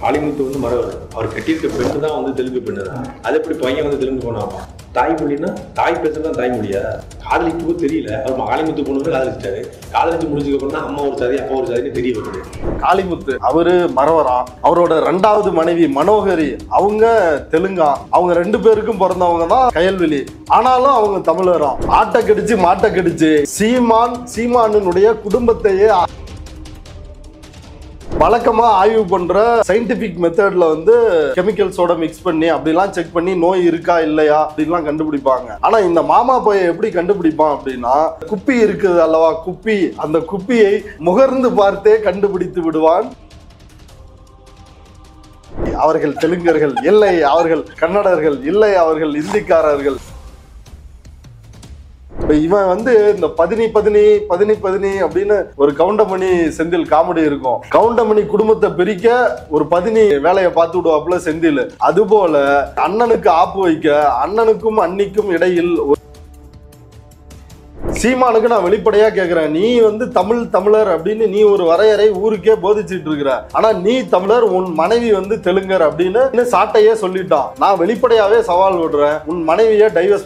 காளிமுத்து வந்து மறவர் அவர் கட்டியிருக்க பெண்ணு தான் வந்து தெலுங்கு பெண்ணு தான் அது எப்படி பையன் வந்து தெலுங்கு போனாமா தாய்மொழின்னா தாய் பேசுறது தான் தாய்மொழியா காதலிக்கும் தெரியல அவர் காளிமுத்து பொண்ணு வந்து காதலிச்சிட்டாரு காதலிச்சு முடிஞ்சதுக்கு அப்புறம் தான் அம்மா ஒரு சாதி அப்பா ஒரு சாதின்னு தெரிய வருது காளிமுத்து அவரு மறவரா அவரோட ரெண்டாவது மனைவி மனோகரி அவங்க தெலுங்கா அவங்க ரெண்டு பேருக்கும் பிறந்தவங்க தான் கயல்வெளி ஆனாலும் அவங்க தமிழராம் ஆட்டை கடிச்சு மாட்டை கடிச்சு சீமான் சீமானுடைய குடும்பத்தையே வழக்கமா ஆய்வு பண்ற சயின்டிபிக் மெத்தட்ல வந்து கெமிக்கல்ஸோட மிக்ஸ் பண்ணி அப்படிலாம் செக் பண்ணி நோய் இருக்கா இல்லையா அப்படிலாம் கண்டுபிடிப்பாங்க ஆனா இந்த மாமா பையன் எப்படி கண்டுபிடிப்பான் அப்படின்னா குப்பி இருக்குது அல்லவா குப்பி அந்த குப்பியை முகர்ந்து பார்த்தே கண்டுபிடித்து விடுவான் அவர்கள் தெலுங்கர்கள் இல்லை அவர்கள் கன்னடர்கள் இல்லை அவர்கள் இந்திக்காரர்கள் இப்ப இவன் வந்து இந்த பதினி பதினி பதினி பதினி அப்படின்னு ஒரு கவுண்டமணி செந்தில் காமெடி இருக்கும் கவுண்டமணி குடும்பத்தை பிரிக்க ஒரு பதினி வேலையை பார்த்து விடுவாப்புல செந்தில் அதுபோல அண்ணனுக்கு ஆப்பு வைக்க அண்ணனுக்கும் அன்னிக்கும் இடையில் ஒரு சீமானுக்கு நான் வெளிப்படையா கேக்குறேன் நீ வந்து தமிழ் தமிழர் அப்படின்னு நீ ஒரு வரையறை ஊருக்கே போதிச்சிட்டு இருக்கிற ஆனா நீ தமிழர் உன் மனைவி வந்து தெலுங்கர் அப்படின்னு சாட்டையே சொல்லிட்டான் நான் வெளிப்படையாவே சவால் விடுறேன் உன் மனைவியை டைவர்ஸ்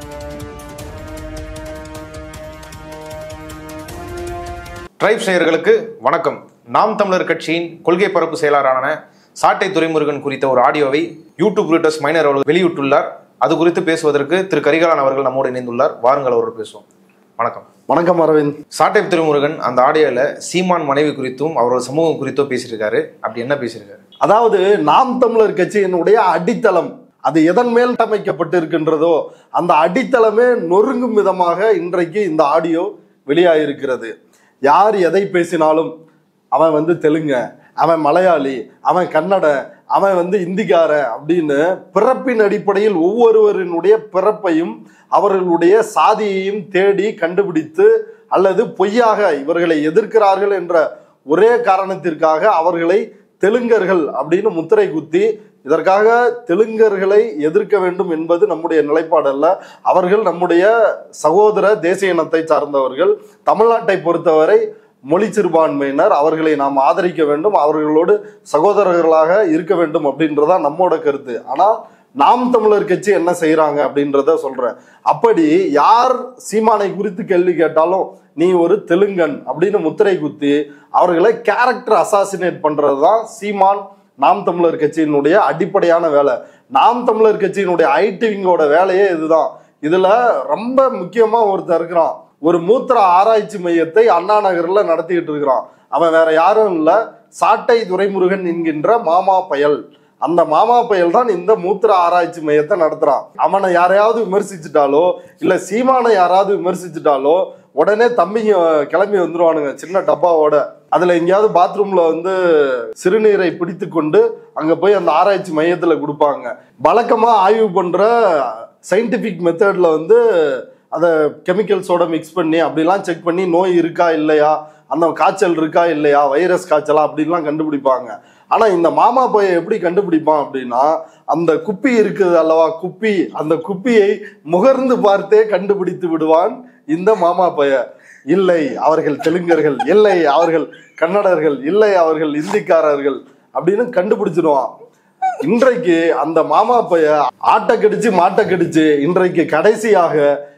ட்ரைப்ஸ் நேயர்களுக்கு வணக்கம் நாம் தமிழர் கட்சியின் கொள்கை பரப்பு செயலாளரான சாட்டை துரைமுருகன் குறித்த ஒரு ஆடியோவை யூடியூப் ரூட்டர்ஸ் மைனர் அவர்கள் வெளியிட்டுள்ளார் அது குறித்து பேசுவதற்கு திரு கரிகாலன் அவர்கள் நம்மோடு இணைந்துள்ளார் வாருங்கள் அவர்கள் பேசுவோம் வணக்கம் வணக்கம் அரவிந்த் சாட்டை துரைமுருகன் அந்த ஆடியோவில் சீமான் மனைவி குறித்தும் அவரோட சமூகம் குறித்தோ பேசியிருக்காரு அப்படி என்ன பேசியிருக்காரு அதாவது நாம் தமிழர் கட்சியினுடைய அடித்தளம் அது எதன் மேல் அமைக்கப்பட்டிருக்கின்றதோ அந்த அடித்தளமே நொறுங்கும் விதமாக இன்றைக்கு இந்த ஆடியோ வெளியாகிருக்கிறது யார் எதை பேசினாலும் அவன் வந்து தெலுங்க அவன் மலையாளி அவன் கன்னட அவன் வந்து இந்திக்கார அப்படின்னு பிறப்பின் அடிப்படையில் ஒவ்வொருவரினுடைய பிறப்பையும் அவர்களுடைய சாதியையும் தேடி கண்டுபிடித்து அல்லது பொய்யாக இவர்களை எதிர்க்கிறார்கள் என்ற ஒரே காரணத்திற்காக அவர்களை தெலுங்கர்கள் அப்படின்னு முத்திரை குத்தி இதற்காக தெலுங்கர்களை எதிர்க்க வேண்டும் என்பது நம்முடைய நிலைப்பாடு அல்ல அவர்கள் நம்முடைய சகோதர தேசிய இனத்தை சார்ந்தவர்கள் தமிழ்நாட்டை பொறுத்தவரை மொழி சிறுபான்மையினர் அவர்களை நாம் ஆதரிக்க வேண்டும் அவர்களோடு சகோதரர்களாக இருக்க வேண்டும் அப்படின்றதா நம்மோட கருத்து ஆனால் நாம் தமிழர் கட்சி என்ன செய்யறாங்க அப்படின்றத சொல்றேன் அப்படி யார் சீமானை குறித்து கேள்வி கேட்டாலும் நீ ஒரு தெலுங்கன் அப்படின்னு முத்திரை குத்தி அவர்களை கேரக்டர் அசாசினேட் பண்றது தான் சீமான் நாம் தமிழர் கட்சியினுடைய அடிப்படையான வேலை நாம் தமிழர் கட்சியினுடைய ஐடிவிங்கோட வேலையே இதுதான் இதுல ரொம்ப முக்கியமா ஒருத்தர் இருக்கிறான் ஒரு மூத்திர ஆராய்ச்சி மையத்தை அண்ணா நகர்ல நடத்திக்கிட்டு இருக்கிறான் அவன் வேற யாரும் இல்ல சாட்டை துரைமுருகன் என்கின்ற மாமா பயல் அந்த மாமா பயல் தான் இந்த மூத்திர ஆராய்ச்சி மையத்தை நடத்துறான் அவனை யாரையாவது விமர்சிச்சுட்டாலோ இல்ல சீமானை யாராவது விமர்சிச்சுட்டாலோ உடனே தம்பிங்க கிளம்பி வந்துருவானுங்க சின்ன டப்பாவோட அதுல எங்கேயாவது பாத்ரூம்ல வந்து சிறுநீரை பிடித்து கொண்டு அங்க போய் அந்த ஆராய்ச்சி மையத்துல கொடுப்பாங்க வழக்கமா ஆய்வு பண்ற சயின்டிபிக் மெத்தட்ல வந்து அதை கெமிக்கல்ஸோட மிக்ஸ் பண்ணி அப்படிலாம் செக் பண்ணி நோய் இருக்கா இல்லையா அந்த காய்ச்சல் இருக்கா இல்லையா வைரஸ் காய்ச்சலா அப்படின்லாம் கண்டுபிடிப்பாங்க ஆனா இந்த மாமா பைய எப்படி கண்டுபிடிப்பான் அப்படின்னா அந்த குப்பி இருக்குது அல்லவா குப்பி அந்த குப்பியை முகர்ந்து பார்த்தே கண்டுபிடித்து விடுவான் இந்த மாமா பைய இல்லை அவர்கள் தெலுங்கர்கள் இல்லை அவர்கள் கன்னடர்கள் இல்லை அவர்கள் இந்திக்காரர்கள் அப்படின்னு கண்டுபிடிச்சிருவான் இன்றைக்கு அந்த மாமா பைய ஆட்டை கடிச்சு மாட்டை கடிச்சு இன்றைக்கு கடைசியாக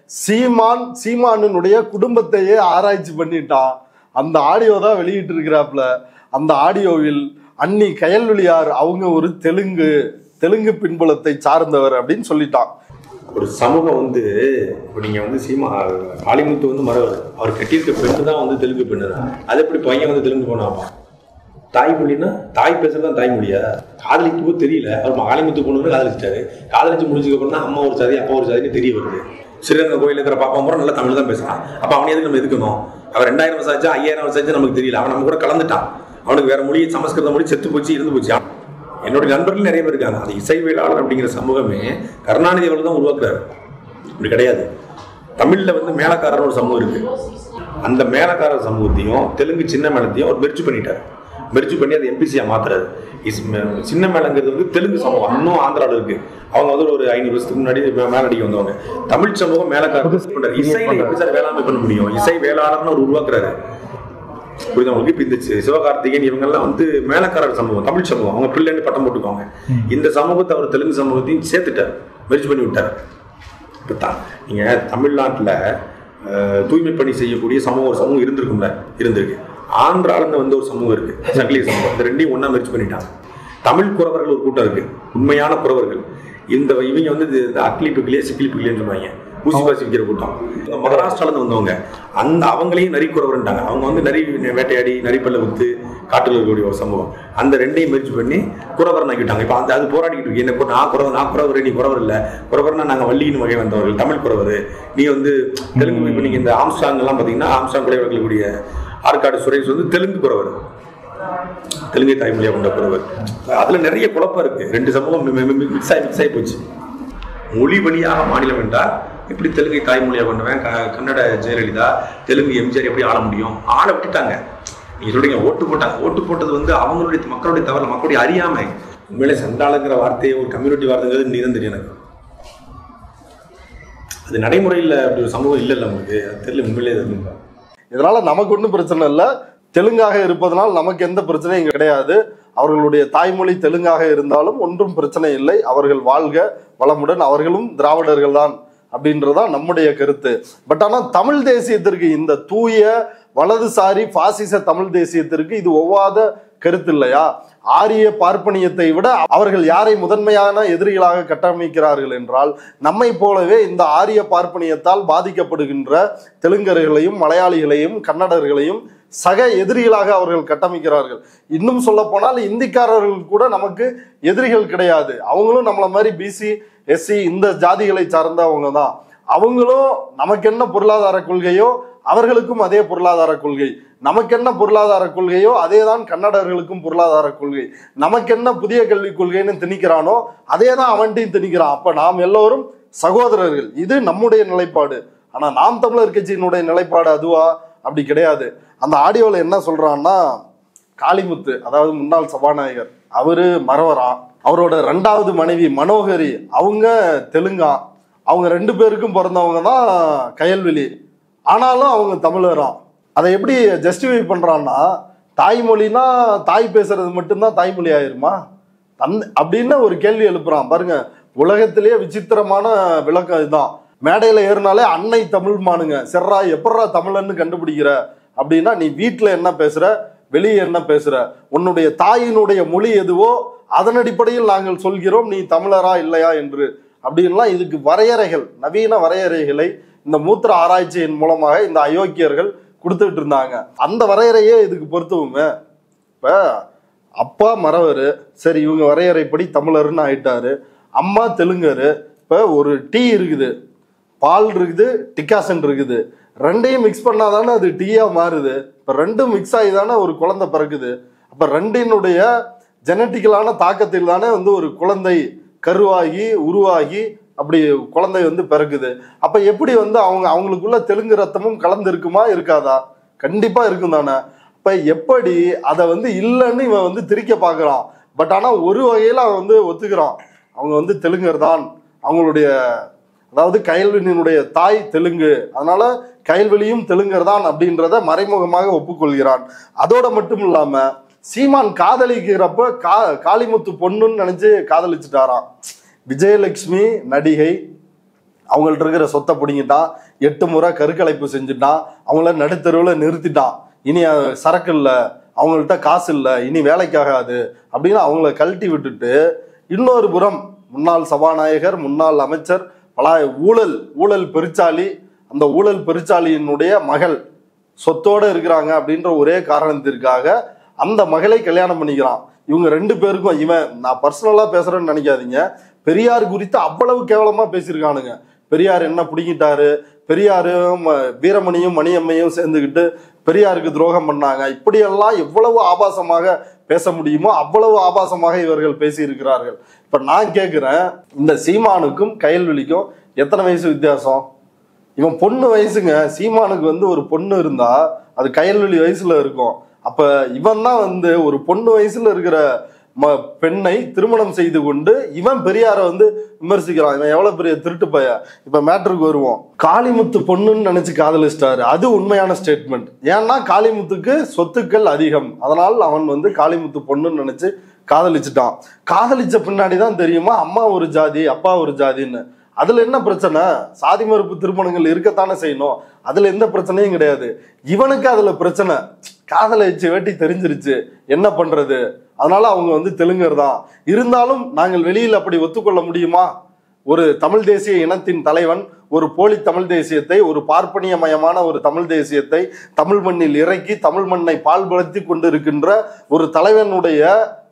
சீமான் சீமானுடைய குடும்பத்தையே ஆராய்ச்சி பண்ணிட்டான் அந்த ஆடியோ தான் வெளியிட்டு இருக்கிறாப்ல அந்த ஆடியோவில் அன்னி கயல்வெளியார் அவங்க ஒரு தெலுங்கு தெலுங்கு பின்புலத்தை சார்ந்தவர் அப்படின்னு சொல்லிட்டான் ஒரு சமூகம் வந்து இப்போ நீங்கள் வந்து சீமா காளிமுத்து வந்து மறவர் அவர் கட்டியிருக்க பெண்ணு தான் வந்து தெலுங்கு பெண்ணு தான் அது எப்படி பையன் வந்து தெலுங்கு போனாமா தாய்மொழின்னா தாய் பேசுறது தான் தாய்மொழியா காதலிக்கும் தெரியல அவர் காளிமுத்து பொண்ணு வந்து காதலிச்சிட்டாரு காதலிச்சு முடிஞ்சதுக்கு அப்புறம் தான் அம்மா ஒரு சாதி அப்பா ஒரு சாதின்னு தெரிய வருது ஸ்ரீரங்கம் கோயில் இருக்கிற பாப்பா பூரா நல்லா தமிழ் தான் பேசுறான் அப்போ அவனை எதுக்கு நம்ம எதுக்கணும் அவன் ரெண்டாயிரம் வருஷம் ஆச்சு ஐயாயிரம் வருஷம் ஆச்சு நமக்கு தெரியல அவன் நம்ம கூட கலந்துட்டான் அவனுக்கு வேற மொழி சமஸ்கிருத மொழி செத்து போச்சு இருந்து போச்சு என்னுடைய நண்பர்கள் நிறைய பேர் இருக்காங்க அந்த இசைவியலாளர் அப்படிங்கிற சமூகமே கருணாநிதி அவர்கள் தான் உருவாக்குறாரு அப்படி கிடையாது தமிழ்ல வந்து மேலக்காரர் ஒரு சமூகம் இருக்கு அந்த மேலக்காரர் சமூகத்தையும் தெலுங்கு சின்ன மேளத்தையும் அவர் மெர்ஜ் பண்ணிட்டார் மெர்ஜ் பண்ணி அதை எம்பிசியா மாத்துறாரு இஸ் மே- சின்ன மேளங்கிறது வந்து தெலுங்கு சமூகம் இன்னும் ஆந்திராவில் இருக்கு அவங்க வந்து ஒரு ஐநூறு வருஷத்துக்கு முன்னாடி மே- மேலடிக்கு வந்தவங்க தமிழ் சமூகம் மேலக்காரர் பண்றாரு. இசையில எப்படி சார் வேளாண்மை பண்ண முடியும் இசை வேளாளர்னு அவர் உருவாக்குறாரு புரியுதா உங்களுக்கு இப்போ இந்த சி- சிவகார்த்திகேயன் இவங்கெல்லாம் வந்து மேலக்காரர் சமூகம் தமிழ் சமூகம் அவங்க பிள்ளைன்னு பட்டம் போட்டுக்கோங்க இந்த சமூகத்தை அவர் தெலுங்கு சமூகத்தையும் சேர்த்துட்டார் மெர்ஜ் பண்ணி விட்டார் இப்போ தான் நீங்கள் தமிழ்நாட்டில் தூய்மை பணி செய்யக்கூடிய சமூகம் ஒரு சமூகம் இருந்திருக்கும்ல இருந்திருக்கு ஆந்திராலன்னு வந்து ஒரு சமூகம் இருக்கு சங்கிலி சமூகம் இந்த ரெண்டையும் ஒன்றா மெர்ஜ் பண்ணிட்டாங்க தமிழ் குறவர்கள் ஒரு கூட்டம் இருக்கு உண்மையான குறவர்கள் இந்த இவங்க வந்து இது- இந்த அக்லி பிக்கிலே சிக்கிலி பிக்கிலேன்னு சொல்லுவாங்க ஊசி பாசி விற்கிற கூட்டம் இந்த மகாராஷ்டிரால இருந்து வந்தவங்க அந்த அவங்களையும் நரி குறவர்ன்ட்டாங்க அவங்க வந்து நரி வேட்டையாடி நரிப்பல்ல வித்து காட்டுல இருக்கக்கூடிய ஒரு சமூகம் அந்த ரெண்டையும் மெர்ஜ் பண்ணி குறவர் ஆக்கிட்டாங்க இப்போ அந்த அது போராடிக்கிட்டு இருக்கு என்ன இப்போ நான் குறவர் நான் குறவர் நீ குறவர் இல்லை குறவர்னா நாங்கள் வள்ளியின் வகை வந்தவர்கள் தமிழ் குறவர் நீ வந்து தெலுங்கு இப்போ நீங்கள் இந்த ஆம்ஸ்டாங் எல்லாம் பார்த்தீங்கன்னா ஆம்ஸ்டாங் குறைவர்களுடைய ஆற்காடு சுரேஷ் வந்து தெலுங்கு குறவர் தெலுங்கை தாய்மொழியாக கொண்ட குறவர் அதுல நிறைய குழப்பம் இருக்கு ரெண்டு சமூகம் மிக்ஸ் ஆகி மிக்ஸ் ஆகி போச்சு மொழி வழியாக மாநிலம் என்றால் எப்படி தெலுங்கை தாய்மொழியாக கொண்டவன் க- கன்னட ஜெயலலிதா தெலுங்கு எம்ஜிஆர் எப்படி ஆள முடியும் ஆள விட்டுட்டாங்க நீங்க சொல்றீங்க ஓட்டு போட்டாங்க ஓட்டு போட்டது வந்து அவங்களுடைய மக்களுடைய தவறு மக்களுடைய அறியாமை உண்மையிலே சண்டாளங்கிற வார்த்தையை ஒரு கம்யூனிட்டி வார்த்தைங்கிறது நீ தான் தெரியும் எனக்கு அது நடைமுறையில் அப்படி ஒரு சமூகம் இல்லை இல்லை உங்களுக்கு அது தெரியல உண்மையிலே அது இல்லை. இதனால நமக்கு ஒன்றும் பிரச்சனை இல்லை தெலுங்காக இருப்பதனால் நமக்கு எந்த பிரச்சனையும் இங்க கிடையாது அவர்களுடைய தாய்மொழி தெலுங்காக இருந்தாலும் ஒன்றும் பிரச்சனை இல்லை அவர்கள் வாழ்க வளமுடன் அவர்களும் திராவிடர்கள் தான் அப்படின்றதான் நம்முடைய கருத்து பட் ஆனால் தமிழ் தேசியத்திற்கு இந்த தூய வலதுசாரி பாசிச தமிழ் தேசியத்திற்கு இது ஒவ்வாத கருத்து இல்லையா ஆரிய பார்ப்பனியத்தை விட அவர்கள் யாரை முதன்மையான எதிரிகளாக கட்டமைக்கிறார்கள் என்றால் நம்மை போலவே இந்த ஆரிய பார்ப்பனியத்தால் பாதிக்கப்படுகின்ற தெலுங்கர்களையும் மலையாளிகளையும் கன்னடர்களையும் சக எதிரிகளாக அவர்கள் கட்டமைக்கிறார்கள் இன்னும் சொல்ல போனால் இந்திக்காரர்கள் கூட நமக்கு எதிரிகள் கிடையாது அவங்களும் நம்மள மாதிரி பிசி எஸ்சி இந்த ஜாதிகளை சார்ந்தவங்க தான் அவங்களும் நமக்கு என்ன பொருளாதார கொள்கையோ அவர்களுக்கும் அதே பொருளாதார கொள்கை நமக்கு என்ன பொருளாதார கொள்கையோ அதே தான் கன்னடர்களுக்கும் பொருளாதார கொள்கை நமக்கு என்ன புதிய கல்விக் கொள்கைன்னு திணிக்கிறானோ அதே தான் அவன்கிட்டையும் திணிக்கிறான் அப்ப நாம் எல்லோரும் சகோதரர்கள் இது நம்முடைய நிலைப்பாடு ஆனா நாம் தமிழர் கட்சியினுடைய நிலைப்பாடு அதுவா அப்படி கிடையாது அந்த ஆடியோல என்ன சொல்றான்னா காளிமுத்து அதாவது முன்னாள் சபாநாயகர் அவரு மறவரா அவரோட ரெண்டாவது மனைவி மனோகரி அவங்க தெலுங்கா அவங்க ரெண்டு பேருக்கும் பிறந்தவங்க தான் கயல்வெளி ஆனாலும் அவங்க தமிழராம் அதை எப்படி ஜஸ்டிஃபை பண்றான்னா தாய்மொழினா தாய் பேசுறது மட்டும்தான் தாய்மொழி ஆயிருமா தன் அப்படின்னு ஒரு கேள்வி எழுப்புறான் பாருங்க உலகத்திலேயே விசித்திரமான விளக்கம் இதுதான் மேடையில ஏறினாலே அன்னை தமிழ் மானுங்க செர்ரா எப்பட்றா தமிழன்னு கண்டுபிடிக்கிற அப்படின்னா நீ வீட்டுல என்ன பேசுற வெளியே என்ன பேசுற உன்னுடைய தாயினுடைய மொழி எதுவோ அதன் அடிப்படையில் நாங்கள் சொல்கிறோம் நீ தமிழரா இல்லையா என்று அப்படின்லாம் இதுக்கு வரையறைகள் நவீன வரையறைகளை இந்த மூத்திர ஆராய்ச்சியின் மூலமாக இந்த அயோக்கியர்கள் கொடுத்துட்டு இருந்தாங்க அந்த வரையறையே இதுக்கு பொருத்துவுமே இப்ப அப்பா மறவர் சரி இவங்க வரையறைப்படி தமிழர்னு ஆயிட்டாரு அம்மா தெலுங்கரு இப்ப ஒரு டீ இருக்குது பால் இருக்குது டிகாசன் இருக்குது ரெண்டையும் மிக்ஸ் பண்ணாதானே அது டீயா மாறுது இப்ப ரெண்டும் மிக்ஸ் ஆகி தானே ஒரு குழந்தை பிறக்குது அப்ப ரெண்டினுடைய ஜெனட்டிக்கலான தாக்கத்தில் தானே வந்து ஒரு குழந்தை கருவாகி உருவாகி அப்படி குழந்தை வந்து பிறக்குது அப்ப எப்படி வந்து அவங்க அவங்களுக்குள்ள தெலுங்கு ரத்தமும் கலந்து இருக்குமா இருக்காதா கண்டிப்பா இருக்கும் தானே இப்ப எப்படி அதை வந்து இல்லைன்னு இவன் வந்து திரிக்க பார்க்கறான் பட் ஆனா ஒரு வகையில அவன் வந்து ஒத்துக்கிறான் அவங்க வந்து தெலுங்கர் தான் அவங்களுடைய அதாவது கயல்வெளியினுடைய தாய் தெலுங்கு அதனால கயல்வெளியும் தெலுங்கர் தான் அப்படின்றத மறைமுகமாக ஒப்புக்கொள்கிறான் அதோட மட்டும் இல்லாம சீமான் காதலிக்கிறப்ப கா காளிமுத்து பொண்ணுன்னு நினைச்சு காதலிச்சுட்டாராம் விஜயலட்சுமி நடிகை அவங்கள்ட்ட இருக்கிற சொத்தை பிடிங்கிட்டான் எட்டு முறை கருக்கலைப்பு செஞ்சுட்டான் அவங்கள நடுத்தருவில் நிறுத்திட்டான் இனி அஹ், சரக்கு இல்லை அவங்கள்ட்ட காசு இல்லை இனி வேலைக்காகாது அப்படின்னு அவங்கள கழட்டி விட்டுட்டு இன்னொரு புறம் முன்னாள் சபாநாயகர் முன்னாள் அமைச்சர் பல ஊழல் ஊழல் பெருச்சாளி அந்த ஊழல் பெருச்சாளியினுடைய மகள் சொத்தோட இருக்கிறாங்க அப்படின்ற ஒரே காரணத்திற்காக அந்த மகளை கல்யாணம் பண்ணிக்கிறான் இவங்க ரெண்டு பேருக்கும் இவன் நான் பர்சனலா பேசுறேன்னு நினைக்காதீங்க பெரியார் குறித்து அவ்வளவு கேவலமா பேசியிருக்கானுங்க பெரியார் என்ன பிடிங்கிட்டாரு பெரியாரும் அஹ், வீரமணியும் மணியம்மையும் சேர்ந்துக்கிட்டு பெரியாருக்கு துரோகம் பண்ணாங்க இப்படியெல்லாம் எவ்வளவு ஆபாசமாக பேச முடியுமோ அவ்வளவு ஆபாசமாக இவர்கள் பேசியிருக்கிறார்கள் இப்ப நான் கேட்கிறேன் இந்த சீமானுக்கும் கயல்வெளிக்கும் எத்தனை வயசு வித்தியாசம் இவன் பொண்ணு வயசுங்க சீமானுக்கு வந்து ஒரு பொண்ணு இருந்தா அது கயல்வெளி வயசுல இருக்கும் அப்ப இவன் தான் வந்து ஒரு பொண்ணு வயசுல இருக்கிற ம பெண்ணை திருமணம் செய்து கொண்டு இவன் பெரியாரை வந்து விமர்சிக்கிறான் இவன் எவ்வளவு பெரிய திருட்டு பைய இப்ப மேட்ருக்கு வருவோம் காளிமுத்து பொண்ணுன்னு நினைச்சு காதலிச்சிட்டாரு அது உண்மையான ஸ்டேட்மெண்ட் ஏன்னா காளிமுத்துக்கு சொத்துக்கள் அதிகம் அதனால் அவன் வந்து காளிமுத்து பொண்ணுன்னு நினைச்சு காதலிச்சுட்டான் காதலிச்ச பின்னாடி தான் தெரியுமா அம்மா ஒரு ஜாதி அப்பா ஒரு ஜாதின்னு அதுல என்ன பிரச்சனை சாதி மறுப்பு திருமணங்கள் இருக்கத்தானே செய்யணும் அதுல எந்த பிரச்சனையும் கிடையாது இவனுக்கு அதுல பிரச்சனை காதலிச்சு வேட்டி தெரிஞ்சிருச்சு என்ன பண்றது அதனால அவங்க வந்து தெலுங்கர் தான் இருந்தாலும் நாங்கள் வெளியில் அப்படி ஒத்துக்கொள்ள முடியுமா ஒரு தமிழ் தேசிய இனத்தின் தலைவன் ஒரு போலி தமிழ் தேசியத்தை ஒரு பார்ப்பனியமயமான ஒரு தமிழ் தேசியத்தை தமிழ் மண்ணில் இறக்கி தமிழ் மண்ணை பால்படுத்தி கொண்டிருக்கின்ற ஒரு தலைவனுடைய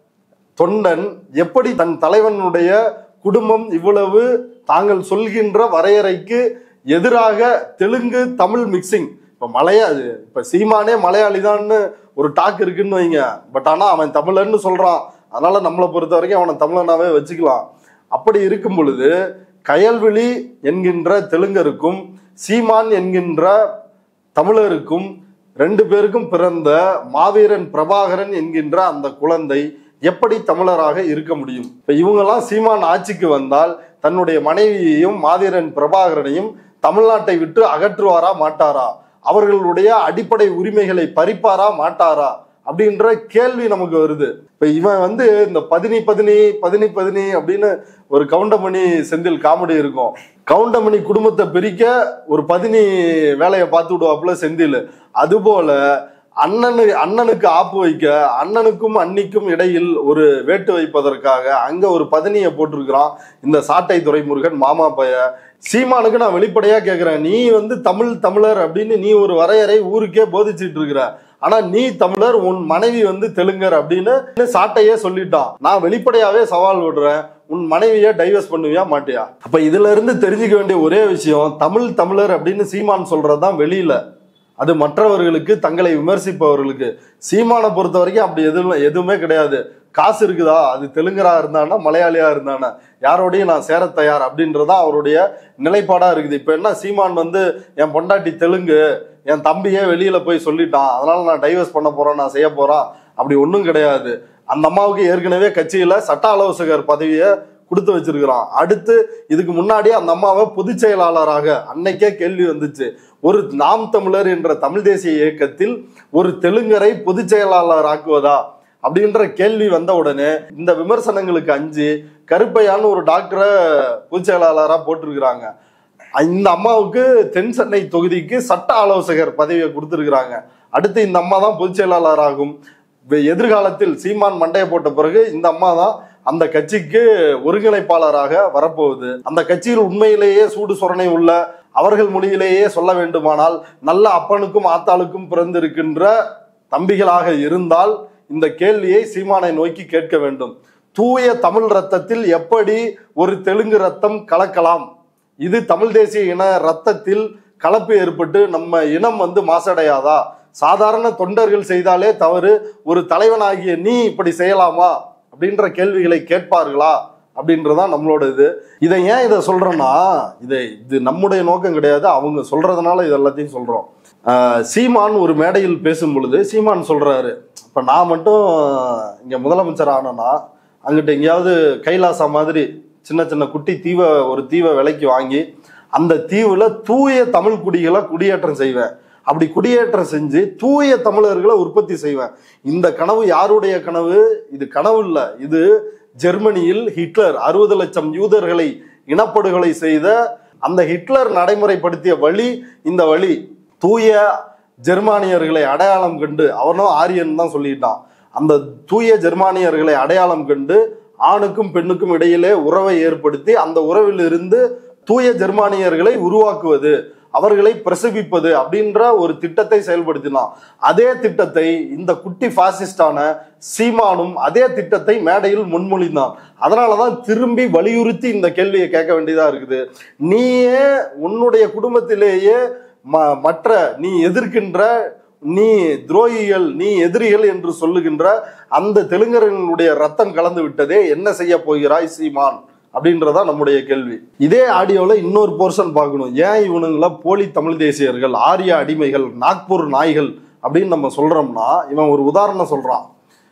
தொண்டன் எப்படி தன் தலைவனுடைய குடும்பம் இவ்வளவு தாங்கள் சொல்கின்ற வரையறைக்கு எதிராக தெலுங்கு தமிழ் மிக்சிங் இப்ப மலையா இப்ப சீமானே மலையாளி தான்னு ஒரு டாக் இருக்குன்னு வைங்க பட் ஆனா அவன் தமிழன்னு சொல்றான் அதனால நம்மளை பொறுத்த வரைக்கும் அவனை தமிழனாவே வச்சுக்கலாம் அப்படி இருக்கும் பொழுது கயல்விழி என்கின்ற தெலுங்கருக்கும் சீமான் என்கின்ற தமிழருக்கும் ரெண்டு பேருக்கும் பிறந்த மாவீரன் பிரபாகரன் என்கின்ற அந்த குழந்தை எப்படி தமிழராக இருக்க முடியும் இப்ப இவங்கெல்லாம் சீமான் ஆட்சிக்கு வந்தால் தன்னுடைய மனைவியையும் மாவீரன் பிரபாகரனையும் தமிழ்நாட்டை விட்டு அகற்றுவாரா மாட்டாரா அவர்களுடைய அடிப்படை உரிமைகளை பறிப்பாரா மாட்டாரா அப்படின்ற கேள்வி நமக்கு வருது இப்ப இவன் வந்து இந்த பதினி பதினி பதினி பதினி அப்படின்னு ஒரு கவுண்டமணி செந்தில் காமெடி இருக்கும் கவுண்டமணி குடும்பத்தை பிரிக்க ஒரு பதினி வேலையை பார்த்து விடுவாப்புல செந்தில் அதுபோல அண்ணனு அண்ணனுக்கு ஆப்பு வைக்க அண்ணனுக்கும் அன்னிக்கும் இடையில் ஒரு வேட்டு வைப்பதற்காக அங்க ஒரு பதினியை போட்டிருக்கிறான் இந்த சாட்டை துரைமுருகன் மாமா பைய சீமானுக்கு நான் வெளிப்படையா கேக்குறேன் நீ வந்து தமிழ் தமிழர் அப்படின்னு நீ ஒரு வரையறை ஊருக்கே போதிச்சிட்டு இருக்கிற ஆனா நீ தமிழர் உன் மனைவி வந்து தெலுங்கர் அப்படின்னு சாட்டையே சொல்லிட்டான் நான் வெளிப்படையாவே சவால் விடுறேன் உன் மனைவியை டைவர்ஸ் பண்ணுவியா மாட்டியா அப்ப இதுல இருந்து தெரிஞ்சுக்க வேண்டிய ஒரே விஷயம் தமிழ் தமிழர் அப்படின்னு சீமான் சொல்றதுதான் வெளியில அது மற்றவர்களுக்கு தங்களை விமர்சிப்பவர்களுக்கு சீமானை பொறுத்த வரைக்கும் அப்படி எதுவும் எதுவுமே கிடையாது காசு இருக்குதா அது தெலுங்கரா இருந்தானா மலையாளியா இருந்தானா யாரோடையும் நான் சேர தயார் அப்படின்றதான் அவருடைய நிலைப்பாடா இருக்குது இப்ப என்ன சீமான் வந்து என் பொண்டாட்டி தெலுங்கு என் தம்பியே வெளியில போய் சொல்லிட்டான் அதனால நான் டைவர்ஸ் பண்ண போறேன் நான் செய்ய போறேன் அப்படி ஒன்றும் கிடையாது அந்த அம்மாவுக்கு ஏற்கனவே கட்சியில சட்ட ஆலோசகர் பதவியை கொடுத்து வச்சிருக்கிறான் அடுத்து இதுக்கு முன்னாடியே அந்த அம்மாவை பொதுச் செயலாளராக அன்னைக்கே கேள்வி வந்துச்சு ஒரு நாம் தமிழர் என்ற தமிழ் தேசிய இயக்கத்தில் ஒரு தெலுங்கரை பொதுச் செயலாளர் ஆக்குவதா அப்படின்ற கேள்வி வந்த உடனே இந்த விமர்சனங்களுக்கு அஞ்சு கருப்பையான்னு ஒரு டாக்டரை பொதுச் செயலாளராக போட்டிருக்கிறாங்க இந்த அம்மாவுக்கு தென் சென்னை தொகுதிக்கு சட்ட ஆலோசகர் பதவியை கொடுத்திருக்கிறாங்க அடுத்து இந்த அம்மா தான் பொதுச் செயலாளர் ஆகும் வெ- எதிர்காலத்தில் சீமான் மண்டையை போட்ட பிறகு இந்த அம்மா தான் அந்த கட்சிக்கு ஒருங்கிணைப்பாளராக வரப்போகுது அந்த கட்சியில் உண்மையிலேயே சூடு சொரணை உள்ள அவர்கள் மொழியிலேயே சொல்ல வேண்டுமானால் நல்ல அப்பனுக்கும் ஆத்தாளுக்கும் பிறந்திருக்கின்ற தம்பிகளாக இருந்தால் இந்த கேள்வியை சீமானை நோக்கி கேட்க வேண்டும் தூய தமிழ் ரத்தத்தில் எப்படி ஒரு தெலுங்கு ரத்தம் கலக்கலாம் இது தமிழ் தேசிய இன ரத்தத்தில் கலப்பு ஏற்பட்டு நம்ம இனம் வந்து மாசடையாதா சாதாரண தொண்டர்கள் செய்தாலே தவறு ஒரு தலைவனாகிய நீ இப்படி செய்யலாமா அப்படின்ற கேள்விகளை கேட்பார்களா அப்படின்றதான் நம்மளோட இது இதை ஏன் இதை சொல்றேன்னா இதை இது நம்முடைய நோக்கம் கிடையாது அவங்க சொல்றதுனால இது எல்லாத்தையும் சொல்றோம் ஆஹ் சீமான் ஒரு மேடையில் பேசும் பொழுது சீமான் சொல்றாரு இப்ப நான் மட்டும் இங்க முதலமைச்சர் ஆனேன்னா அங்கிட்ட எங்கேயாவது கைலாசா மாதிரி சின்ன சின்ன குட்டி தீவை ஒரு தீவை விலைக்கு வாங்கி அந்த தீவுல தூய தமிழ் குடிகளை குடியேற்றம் செய்வேன் அப்படி குடியேற்றம் செஞ்சு தூய தமிழர்களை உற்பத்தி செய்வேன் இந்த கனவு யாருடைய கனவு இது கனவு இல்ல இது ஜெர்மனியில் ஹிட்லர் அறுபது லட்சம் யூதர்களை இனப்படுகொலை செய்த அந்த ஹிட்லர் நடைமுறைப்படுத்திய வழி இந்த வழி தூய ஜெர்மானியர்களை அடையாளம் கண்டு அவனும் ஆரியன் தான் சொல்லிட்டான் அந்த தூய ஜெர்மானியர்களை அடையாளம் கண்டு ஆணுக்கும் பெண்ணுக்கும் இடையிலே உறவை ஏற்படுத்தி அந்த உறவிலிருந்து தூய ஜெர்மானியர்களை உருவாக்குவது அவர்களை பிரசவிப்பது அப்படின்ற ஒரு திட்டத்தை செயல்படுத்தினான் அதே திட்டத்தை இந்த குட்டி பாசிஸ்டான சீமானும் அதே திட்டத்தை மேடையில் முன்மொழிந்தான் அதனாலதான் திரும்பி வலியுறுத்தி இந்த கேள்வியை கேட்க வேண்டியதா இருக்குது நீயே உன்னுடைய குடும்பத்திலேயே ம- மற்ற நீ எதிர்க்கின்ற நீ துரோகிகள் நீ எதிரிகள் என்று சொல்லுகின்ற அந்த தெலுங்கர்களுடைய ரத்தம் கலந்து விட்டதே என்ன செய்ய போகிறாய் சீமான் அப்படின்றதா நம்முடைய கேள்வி இதே ஆடியோல இன்னொரு போர்ஷன் பார்க்கணும் ஏன் இவனுங்கள போலி தமிழ் தேசியர்கள் ஆரிய அடிமைகள் நாக்பூர் நாய்கள் அப்படின்னு நம்ம சொல்றோம்னா இவன் ஒரு உதாரணம் சொல்றான்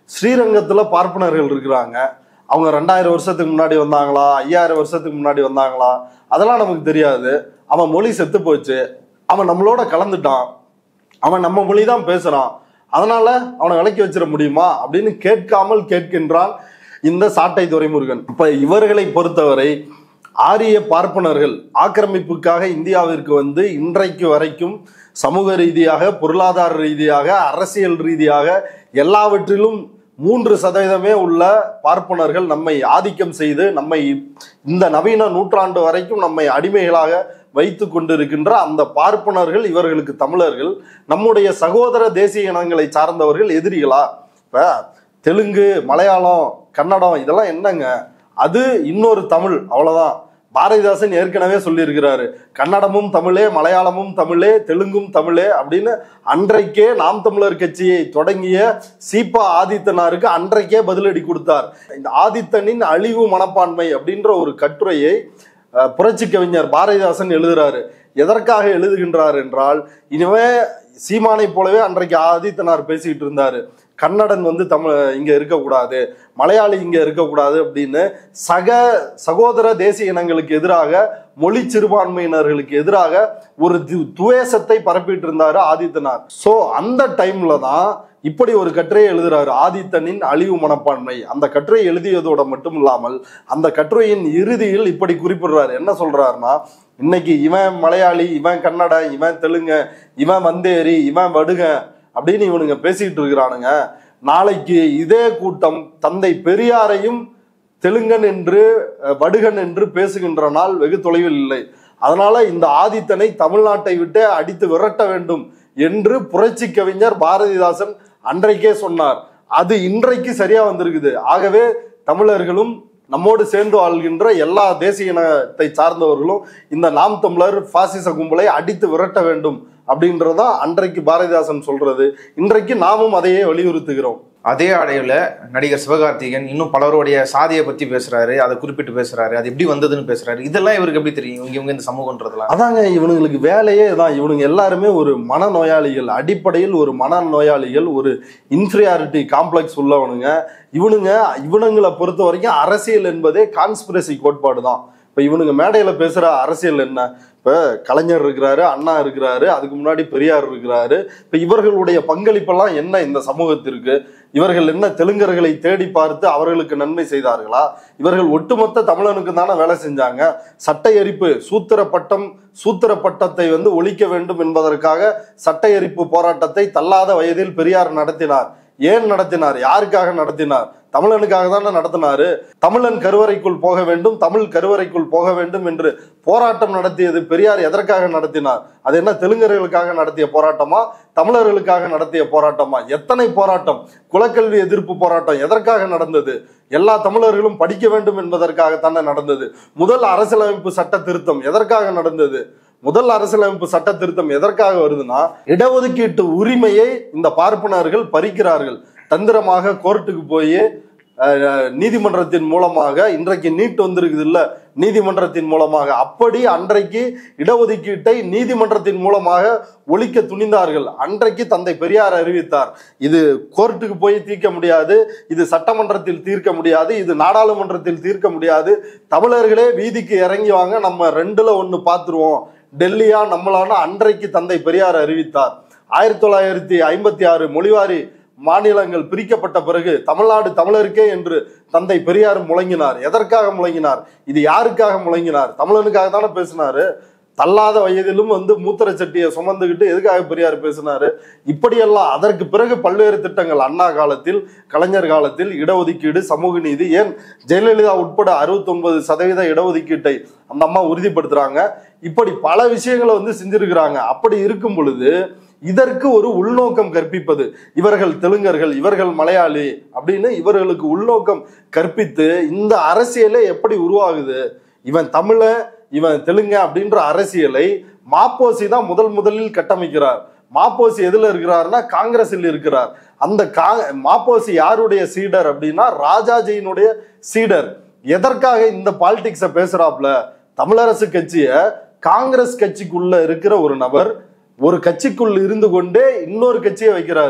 ஸ்ரீரங்கத்துல பார்ப்பனர்கள் இருக்கிறாங்க அவங்க ரெண்டாயிரம் வருஷத்துக்கு முன்னாடி வந்தாங்களா ஐயாயிரம் வருஷத்துக்கு முன்னாடி வந்தாங்களா அதெல்லாம் நமக்கு தெரியாது அவன் மொழி செத்து போச்சு அவன் நம்மளோட கலந்துட்டான் அவன் நம்ம மொழி தான் பேசுறான் அதனால அவனை விலக்கி வச்சிட முடியுமா அப்படின்னு கேட்காமல் கேட்கின்றான் இந்த சாட்டை துரைமுருகன் இப்ப இவர்களை பொறுத்தவரை ஆரிய பார்ப்பனர்கள் ஆக்கிரமிப்புக்காக இந்தியாவிற்கு வந்து இன்றைக்கு வரைக்கும் சமூக ரீதியாக பொருளாதார ரீதியாக அரசியல் ரீதியாக எல்லாவற்றிலும் மூன்று சதவீதமே உள்ள பார்ப்பனர்கள் நம்மை ஆதிக்கம் செய்து நம்மை இந்த நவீன நூற்றாண்டு வரைக்கும் நம்மை அடிமைகளாக வைத்து கொண்டிருக்கின்ற அந்த பார்ப்பனர்கள் இவர்களுக்கு தமிழர்கள் நம்முடைய சகோதர தேசிய இனங்களை சார்ந்தவர்கள் எதிரிகளா இப்ப தெலுங்கு மலையாளம் கன்னடம் இதெல்லாம் என்னங்க அது இன்னொரு தமிழ் அவ்வளவுதான் பாரதிதாசன் ஏற்கனவே சொல்லியிருக்கிறாரு கன்னடமும் தமிழே மலையாளமும் தமிழே தெலுங்கும் தமிழே அப்படின்னு அன்றைக்கே நாம் தமிழர் கட்சியை தொடங்கிய சீபா ஆதித்தனாருக்கு அன்றைக்கே பதிலடி கொடுத்தார் இந்த ஆதித்தனின் அழிவு மனப்பான்மை அப்படின்ற ஒரு கட்டுரையை அஹ், புரட்சி கவிஞர் பாரதிதாசன் எழுதுறாரு எதற்காக எழுதுகின்றார் என்றால் இனிமே சீமானை போலவே அன்றைக்கு ஆதித்தனார் பேசிக்கிட்டு இருந்தாரு கன்னடன் வந்து தமிழ் இங்க இருக்கக்கூடாது மலையாளி இங்க இருக்கக்கூடாது அப்படின்னு சக சகோதர தேசிய இனங்களுக்கு எதிராக மொழி சிறுபான்மையினர்களுக்கு எதிராக ஒரு து- துவேஷத்தை பரப்பிட்டு இருந்தாரு ஆதித்தனார் சோ அந்த டைம்ல தான் இப்படி ஒரு கட்டுரையை எழுதுறாரு ஆதித்தனின் அழிவு மனப்பான்மை அந்த கட்டுரை எழுதியதோட மட்டும் இல்லாமல் அந்த கட்டுரையின் இறுதியில் இப்படி குறிப்பிடுறாரு என்ன சொல்றாருன்னா இன்னைக்கு இவன் மலையாளி இவன் கன்னட இவன் தெலுங்கு இவன் வந்தேரி இவன் வடுக அப்படின்னு இவனுங்க பேசிட்டு இருக்கிறானுங்க நாளைக்கு இதே கூட்டம் தந்தை பெரியாரையும் தெலுங்கன் என்று அஹ், வடுகன் என்று பேசுகின்ற நாள் வெகு தொலைவில் இல்லை அதனால இந்த ஆதித்தனை தமிழ்நாட்டை விட்டு அடித்து விரட்ட வேண்டும் என்று புரட்சி கவிஞர் பாரதிதாசன் அன்றைக்கே சொன்னார் அது இன்றைக்கு சரியா வந்திருக்குது ஆகவே தமிழர்களும் நம்மோடு சேர்ந்து வாழ்கின்ற எல்லா தேசிய இனத்தை சார்ந்தவர்களும் இந்த நாம் தமிழர் பாசிச கும்பலை அடித்து விரட்ட வேண்டும் அப்படின்றதான் அன்றைக்கு பாரதிதாசன் சொல்றது இன்றைக்கு நாமும் அதையே வலியுறுத்துகிறோம் அதே ஆடையில நடிகர் சிவகார்த்திகேயன் இன்னும் பலருடைய சாதியை பத்தி பேசுறாரு அதை குறிப்பிட்டு பேசுறாரு அது எப்படி வந்ததுன்னு பேசுறாரு இதெல்லாம் இவருக்கு எப்படி தெரியும் இவங்க இவங்க இந்த சமூகன்றதுலாம் அதாங்க இவனுங்களுக்கு வேலையே தான் இவனுங்க எல்லாருமே ஒரு மனநோயாளிகள் அடிப்படையில் ஒரு மனநோயாளிகள் ஒரு இன்ஃபீரியாரிட்டி காம்ப்ளெக்ஸ் உள்ளவனுங்க இவனுங்க இவனுங்களை பொறுத்த வரைக்கும் அரசியல் என்பதே கான்ஸ்பிரசி கோட்பாடு தான் இப்போ இவனுங்க மேடையில் பேசுகிற அரசியல் என்ன இப்போ கலைஞர் இருக்கிறாரு அண்ணா இருக்கிறாரு அதுக்கு முன்னாடி பெரியார் இருக்கிறாரு இப்போ இவர்களுடைய பங்களிப்பெல்லாம் என்ன இந்த சமூகத்திற்கு இவர்கள் என்ன தெலுங்கர்களை தேடி பார்த்து அவர்களுக்கு நன்மை செய்தார்களா இவர்கள் ஒட்டுமொத்த தமிழனுக்கு தானே வேலை செஞ்சாங்க சட்டை எரிப்பு சூத்திர பட்டம் சூத்திர பட்டத்தை வந்து ஒழிக்க வேண்டும் என்பதற்காக சட்டை எரிப்பு போராட்டத்தை தள்ளாத வயதில் பெரியார் நடத்தினார் ஏன் நடத்தினார் யாருக்காக நடத்தினார் தமிழனுக்காக தானே நடத்தினாரு தமிழன் கருவறைக்குள் போக வேண்டும் தமிழ் கருவறைக்குள் போக வேண்டும் என்று போராட்டம் நடத்தியது பெரியார் எதற்காக நடத்தினார் அது என்ன தெலுங்கர்களுக்காக நடத்திய போராட்டமா தமிழர்களுக்காக நடத்திய போராட்டமா எத்தனை போராட்டம் குலக்கல்வி எதிர்ப்பு போராட்டம் எதற்காக நடந்தது எல்லா தமிழர்களும் படிக்க வேண்டும் என்பதற்காக தானே நடந்தது முதல் அரசியலமைப்பு சட்ட திருத்தம் எதற்காக நடந்தது முதல் அரசியலமைப்பு சட்ட திருத்தம் எதற்காக வருதுன்னா இடஒதுக்கீட்டு உரிமையை இந்த பார்ப்பனர்கள் பறிக்கிறார்கள் தந்திரமாக கோர்ட்டுக்கு போய் அஹ், நீதிமன்றத்தின் மூலமாக இன்றைக்கு நீட் வந்திருக்குது இல்ல நீதிமன்றத்தின் மூலமாக அப்படி அன்றைக்கு இடஒதுக்கீட்டை நீதிமன்றத்தின் மூலமாக ஒழிக்க துணிந்தார்கள் அன்றைக்கு தந்தை பெரியார் அறிவித்தார் இது கோர்ட்டுக்கு போய் தீர்க்க முடியாது இது சட்டமன்றத்தில் தீர்க்க முடியாது இது நாடாளுமன்றத்தில் தீர்க்க முடியாது தமிழர்களே வீதிக்கு இறங்கி வாங்க நம்ம ரெண்டுல ஒண்ணு பார்த்துருவோம் டெல்லியா நம்மளான அன்றைக்கு தந்தை பெரியார் அறிவித்தார் ஆயிரத்தி தொள்ளாயிரத்தி ஐம்பத்தி ஆறு மொழிவாரி மாநிலங்கள் பிரிக்கப்பட்ட பிறகு தமிழ்நாடு தமிழருக்கே என்று தந்தை பெரியார் முழங்கினார் எதற்காக முழங்கினார் இது யாருக்காக முழங்கினார் தமிழனுக்காக தானே பேசினாரு தள்ளாத வயதிலும் வந்து மூத்திர சட்டியை சுமந்துக்கிட்டு எதுக்காக பெரியார் பேசினாரு இப்படியெல்லாம் அதற்கு பிறகு பல்வேறு திட்டங்கள் அண்ணா காலத்தில் கலைஞர் காலத்தில் இடஒதுக்கீடு சமூக நீதி ஏன் ஜெயலலிதா உட்பட 69% சதவீத இடஒதுக்கீட்டை அந்த அம்மா உறுதிப்படுத்துறாங்க இப்படி பல விஷயங்களை வந்து செஞ்சிருக்கிறாங்க அப்படி இருக்கும் பொழுது இதற்கு ஒரு உள்நோக்கம் கற்பிப்பது இவர்கள் தெலுங்கர்கள் இவர்கள் மலையாளி அப்படின்னு இவர்களுக்கு உள்நோக்கம் கற்பித்து இந்த அரசியலே எப்படி உருவாகுது இவன் தமிழ இவன் தெலுங்க அப்படின்ற அரசியலை மாப்போசி தான் முதல் முதலில் கட்டமைக்கிறார் மாப்போசி எதுல இருக்கிறார்னா காங்கிரஸில் இருக்கிறார் அந்த கா மாப்போசி யாருடைய சீடர் அப்படின்னா ராஜாஜியினுடைய சீடர் எதற்காக இந்த பாலிடிக்ஸை பேசுறாப்ல தமிழரசு கட்சிய காங்கிரஸ் கட்சிக்குள்ள இருக்கிற ஒரு நபர் ஒரு கட்சிக்குள் இருந்து கொண்டே இன்னொரு கட்சியை வைக்கிறாரு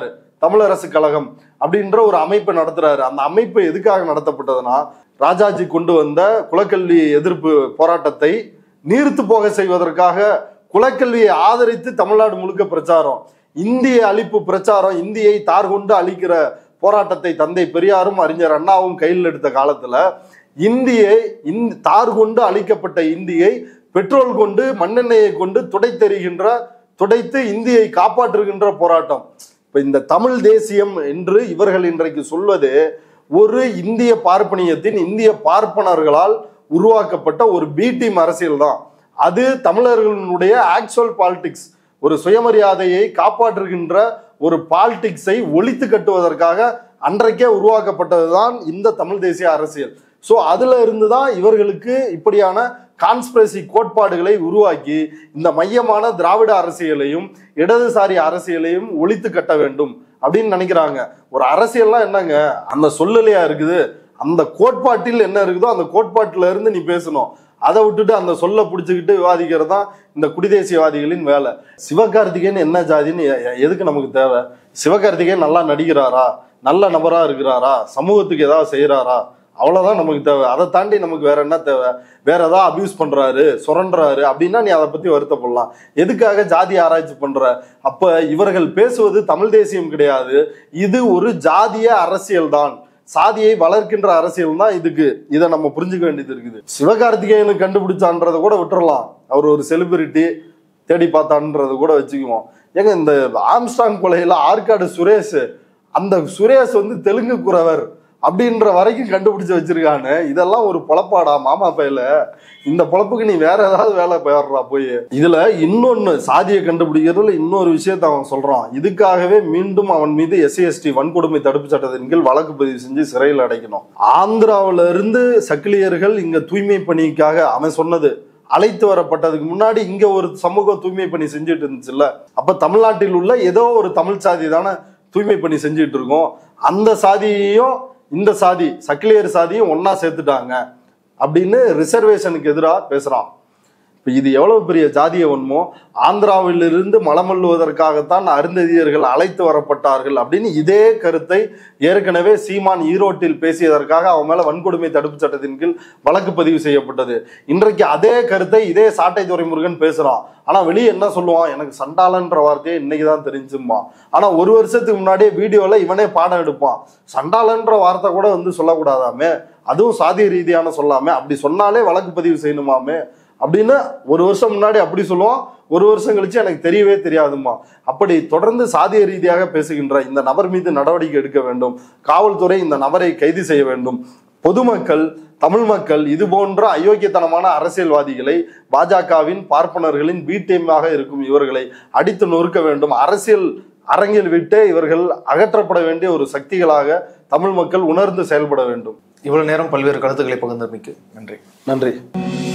தமிழரசு கழகம் அப்படின்ற ஒரு அமைப்பை நடத்துறாரு அந்த அமைப்பு எதுக்காக நடத்தப்பட்டதுன்னா ராஜாஜி கொண்டு வந்த குலக்கல்வி எதிர்ப்பு போராட்டத்தை நீர்த்து போக செய்வதற்காக குலக்கல்வியை ஆதரித்து தமிழ்நாடு முழுக்க பிரச்சாரம் இந்திய அழிப்பு பிரச்சாரம் இந்தியை தார் கொண்டு அழிக்கிற போராட்டத்தை தந்தை பெரியாரும் அறிஞர் அண்ணாவும் கையில் எடுத்த காலத்துல இந்தியை இந்த தார் கொண்டு அழிக்கப்பட்ட இந்தியை பெட்ரோல் கொண்டு மண்ணெண்ணெயை கொண்டு துடைத்தெறிகின்ற துடைத்து இந்தியை காப்பாற்றுகின்ற போராட்டம் இப்ப இந்த தமிழ் தேசியம் என்று இவர்கள் இன்றைக்கு சொல்வது ஒரு இந்திய பார்ப்பனியத்தின் இந்திய பார்ப்பனர்களால் உருவாக்கப்பட்ட ஒரு பி டீம் அரசியல் தான் அது தமிழர்களுடைய ஆக்சுவல் பாலிடிக்ஸ் ஒரு சுயமரியாதையை காப்பாற்றுகின்ற ஒரு பாலிடிக்ஸை ஒழித்து கட்டுவதற்காக அன்றைக்கே உருவாக்கப்பட்டதுதான் இந்த தமிழ் தேசிய அரசியல் ஸோ அதுல இருந்து தான் இவர்களுக்கு இப்படியான கான்ஸ்பிரசி கோட்பாடுகளை உருவாக்கி இந்த மையமான திராவிட அரசியலையும் இடதுசாரி அரசியலையும் ஒழித்து கட்ட வேண்டும் அப்படின்னு நினைக்கிறாங்க ஒரு அரசியல்னா என்னங்க அந்த சொல்லலையா இருக்குது அந்த கோட்பாட்டில் என்ன இருக்குதோ அந்த கோட்பாட்டில இருந்து நீ பேசணும் அதை விட்டுட்டு அந்த சொல்ல பிடிச்சிக்கிட்டு விவாதிக்கிறது தான் இந்த குடிதேசியவாதிகளின் வேலை சிவகார்த்திகேயன் என்ன ஜாதின்னு எ- எ- எதுக்கு நமக்கு தேவை சிவகார்த்திகேயன் நல்லா நடிக்கிறாரா நல்ல நபரா இருக்கிறாரா சமூகத்துக்கு ஏதாவது செய்யறாரா அவ்வளவுதான் நமக்கு தேவை அதை தாண்டி நமக்கு வேற என்ன தேவை வேற ஏதாவது அபியூஸ் பண்றாரு சுரண்டுறாரு அப்படின்னா நீ அதை பத்தி வருத்தப்படலாம் எதுக்காக ஜாதி ஆராய்ச்சி பண்ற அப்ப இவர்கள் பேசுவது தமிழ் தேசியம் கிடையாது இது ஒரு ஜாதிய அரசியல் தான் சாதியை வளர்க்கின்ற அரசியல் தான் இதுக்கு இதை நம்ம புரிஞ்சுக்க வேண்டியது இருக்குது சிவகார்த்திகேயனு கண்டுபிடிச்சான்றதை கூட விட்டுறலாம் அவர் ஒரு செலிபிரிட்டி தேடி பார்த்தான்றதை கூட வச்சுக்குவோம் ஏங்க இந்த ஆம்ஸ்டாங் கொலையில ஆற்காடு சுரேஷ் அந்த சுரேஷ் வந்து தெலுங்கு குறவர் அப்படின்ற வரைக்கும் கண்டுபிடிச்சு வச்சிருக்கானு இதெல்லாம் ஒரு பொழப்பாடா மாமா பையில இந்த பொழப்புக்கு நீ வேற ஏதாவது வேலை போயிடுறா போய் இதுல இன்னொன்னு சாதியை கண்டுபிடிக்கிறதுல இன்னொரு விஷயத்த அவன் சொல்றான் இதுக்காகவே மீண்டும் அவன் மீது எஸ்சி வன்கொடுமை தடுப்பு சட்டத்தின் கீழ் வழக்கு பதிவு செஞ்சு சிறையில் அடைக்கணும் ஆந்திராவுல இருந்து சக்கிலியர்கள் இங்க தூய்மை பணிக்காக அவன் சொன்னது அழைத்து வரப்பட்டதுக்கு முன்னாடி இங்க ஒரு சமூக தூய்மை பணி செஞ்சுட்டு இருந்துச்சுல்ல அப்ப தமிழ்நாட்டில் உள்ள ஏதோ ஒரு தமிழ் சாதி தானே தூய்மை பணி செஞ்சுட்டு இருக்கோம் அந்த சாதியையும் இந்த சாதி சக்கிலியர் சாதியும் ஒண்ணா சேர்த்துட்டாங்க அப்படின்னு ரிசர்வேஷனுக்கு எதிராக பேசுறான் இப்ப இது எவ்வளவு பெரிய ஜாதிய வன்மோ ஆந்திராவிலிருந்து மலமல்லுவதற்காகத்தான் அருந்ததியர்கள் அழைத்து வரப்பட்டார்கள் அப்படின்னு இதே கருத்தை ஏற்கனவே சீமான் ஈரோட்டில் பேசியதற்காக அவன் மேல வன்கொடுமை தடுப்பு சட்டத்தின் கீழ் வழக்கு பதிவு செய்யப்பட்டது இன்றைக்கு அதே கருத்தை இதே சாட்டை துரைமுருகன் பேசுறான் ஆனா வெளியே என்ன சொல்லுவான் எனக்கு சண்டாளன்ற வார்த்தையே இன்னைக்கு தான் தெரிஞ்சுமா ஆனா ஒரு வருஷத்துக்கு முன்னாடியே வீடியோல இவனே பாடம் எடுப்பான் சண்டாளன்ற வார்த்தை கூட வந்து சொல்லக்கூடாதாமே அதுவும் சாதி ரீதியான சொல்லாமே அப்படி சொன்னாலே வழக்கு பதிவு செய்யணுமாமே அப்படின்னு ஒரு வருஷம் முன்னாடி அப்படி சொல்லுவான் ஒரு வருஷம் கழிச்சு எனக்கு தெரியவே தெரியாதுமா அப்படி தொடர்ந்து சாதிய ரீதியாக பேசுகின்ற இந்த நபர் மீது நடவடிக்கை எடுக்க வேண்டும் காவல்துறை இந்த நபரை கைது செய்ய வேண்டும் பொதுமக்கள் தமிழ் மக்கள் இது போன்ற அயோக்கியத்தனமான அரசியல்வாதிகளை பாஜகவின் பார்ப்பனர்களின் பீட்டியமாக இருக்கும் இவர்களை அடித்து நொறுக்க வேண்டும் அரசியல் அரங்கில் விட்டே இவர்கள் அகற்றப்பட வேண்டிய ஒரு சக்திகளாக தமிழ் மக்கள் உணர்ந்து செயல்பட வேண்டும் இவ்வளவு நேரம் பல்வேறு கருத்துக்களை பகிர்ந்தமைக்கு நன்றி நன்றி